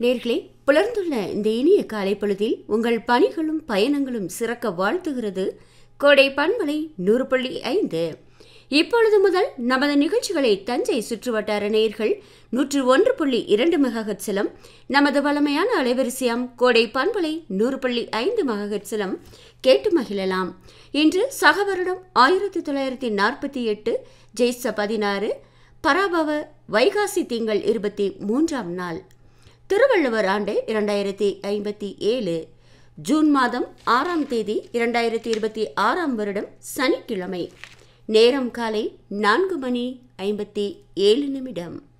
நேர்களே புலர்ந்துள்ள இந்த இனிய காலை பொழுதில் உங்கள் பணிகளும் பயணங்களும் சிறக்க வாழ்த்துகிறது கோடை பண்பலை நூறு புள்ளி ஐந்து இப்பொழுது முதல் நமது நிகழ்ச்சிகளை தஞ்சை சுற்றுவட்டார நேயர்கள் நூற்று ஒன்று புள்ளி இரண்டு மெகாஹெட்ஸிலும் நமது வளமையான அலைவரிசையாம் கோடை பண்பலை நூறு புள்ளி ஐந்து மெகாஹெட்ஸிலும் கேட்டு மகிழலாம் இன்று சக வருடம் ஆயிரத்தி தொள்ளாயிரத்தி நாற்பத்தி எட்டு ஜெய்ச பதினாறு பராபவ வைகாசி திங்கள் இருபத்தி மூன்றாம் நாள் திருவள்ளுவர் ஆண்டு இரண்டாயிரத்தி ஐம்பத்தி ஏழு ஜூன் மாதம் ஆறாம் தேதி இரண்டாயிரத்தி இருபத்தி ஆறாம் வருடம் சனிக்கிழமை நேரம் காலை நான்கு மணி ஐம்பத்தி ஏழு நிமிடம்